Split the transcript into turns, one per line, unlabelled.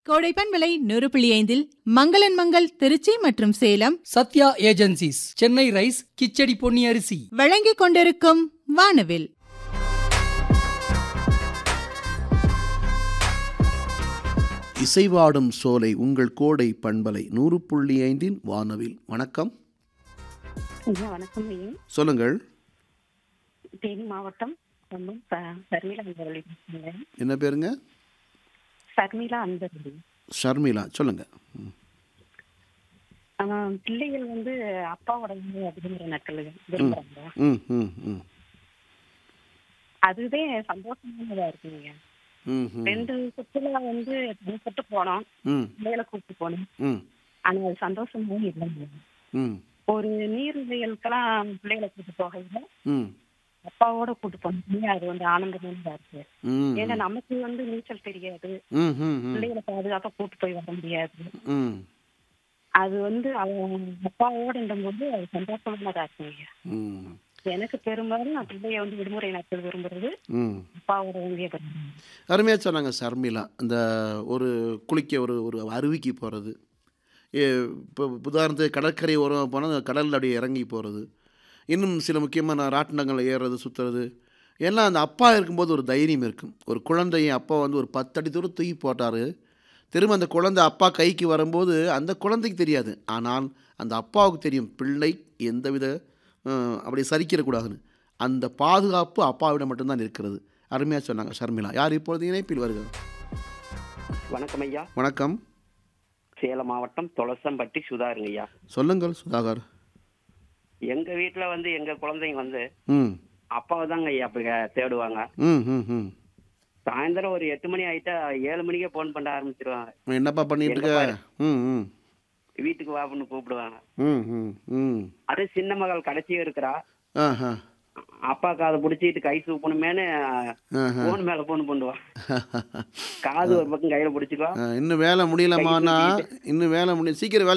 கோடைப்பன் விலை நூறு புள்ளி ஐந்தில் மங்களன் மங்கள் திருச்சி மற்றும் சேலம்
சத்யா ஏஜென்சிஸ் சென்னை ரைஸ் கிச்சடி பொன்னி அரிசி
வழங்கிக் கொண்டிருக்கும் வானவில்
இசைவாடும் சோலை உங்கள் கோடை பண்பலை நூறு புள்ளி ஐந்தின் வானவில் வணக்கம்
ஐயா வணக்கம் ஐயா
சொல்லுங்கள்
தேனி மாவட்டம் கம்பம் ச- சர்மிளா அன்பரளி பேசுறேங்க.
என்ன பேருங்க
சர்மிளா அன்பரளி
ஷர்மிளா சொல்லுங்க ம்.
ஆஹ் பிள்ளைகள் வந்து அப்பாவோட வந்து விடுமுறை நாட்கள் விரும்புறாங்க
ம் ம் ம்
அதுவே சந்தோஷமானதா இருக்குங்க
ம் ம்
ரெண்டு சுற்றுலா வந்து தனிப்பட்டு போனோம்
ம்
பிள்ளைகளை கூப்பிட்டு போனோம்
ம்
ஆனா அது சந்தோஷமும் இல்லைங்க
ம்
ஒரு நீர்நிலைகளுக்கெல்லாம் பிள்ளைகளை கூப்பிட்டு போகையில
ம்
அப்பாவோட கூட்டு போனோம் அது வந்து ஆனந்தமானதா இருக்கு
ம்
ஏன்னா நமக்கு வந்து நீச்சல் தெரியாது
ம் ம் ம்
பிள்ளைகளை பாதுகாப்பா கூட்டு போய் வர முடியாது
ம்
அது வந்து அவன் அப்பாவோடும்போது அது சந்தோஷமானதா இருக்குங்க
ம்
எனக்கு பெரும்பாலும் நான் பிள்ளைய வந்து விடுமுறை நாட்கள் விரும்புறது
ம்
அப்பாவோட வந்து விரும்புறேன்
அருமையாக சொன்னாங்க ஷர்மிளா அந்த ஒரு குளிக்க ஒரு ஒரு அருவிக்கு போகிறது இப்போ உதாரணத்துக்கு கடற்கரை ஓரம் போனால் கடலில் அப்படியே இறங்கி போகிறது இன்னும் சில முக்கியமான ராட்டினங்களை ஏறுறது சுற்றுறது எல்லாம் அந்த அப்பா இருக்கும்போது ஒரு தைரியம் இருக்கும் ஒரு குழந்தைய அப்பா வந்து ஒரு பத்தடி தூரம் தூக்கி போட்டார் திரும்ப அந்த குழந்தை அப்பா கைக்கு வரும்போது அந்த குழந்தைக்கு தெரியாது ஆனால் அந்த அப்பாவுக்கு தெரியும் பிள்ளை எந்தவித அஹ், அப்படி சரிக்கிடக்கூடாதுன்னு அந்த பாதுகாப்பு அப்பாவிடம் மட்டும்தான் இருக்கிறது அருமையாக சொன்னாங்க ஷர்மிளா யார் இப்பொழுது இணைப்பில் வருக
வணக்கம் ஐயா
வணக்கம்
சேலம் மாவட்டம் தொலசம்பட்டி சுதாருங்க ஐயா
சொல்லுங்கள் சுதாகர்
எங்க வீட்டுல வந்து எங்க குழந்தைங்க வந்து
ம்
அப்பாவை தாங்க ஐயா அப்ப தேடுவாங்க
ம் ம் ம்
சாயந்தரம் ஒரு எட்டு மணி ஆயிட்டா ஏழு மணிக்கே போன் பண்ண ஆரம்பிச்சிருவாங்க
என்னப்பா பண்ணிட்டு இருக்க ம் ம்
வீட்டுக்கு வாப்புன்னு கூப்பிடுவாங்க
ம் ம் ம்
அது சின்ன மகள் கடைசியா இருக்கிறா
ஆஹா
அப்பா காதை பிடிச்சிட்டு கை சூப்பணுமேனு
ஆஹா.
போன் மேல போன் பண்ணுவான் காது ஒரு பக்கம் கையில பிடிச்சிக்குவா
இன்னும் வேலை முடியலமானா இன்னும் வேலை முடிய சீக்கிரம் வேலை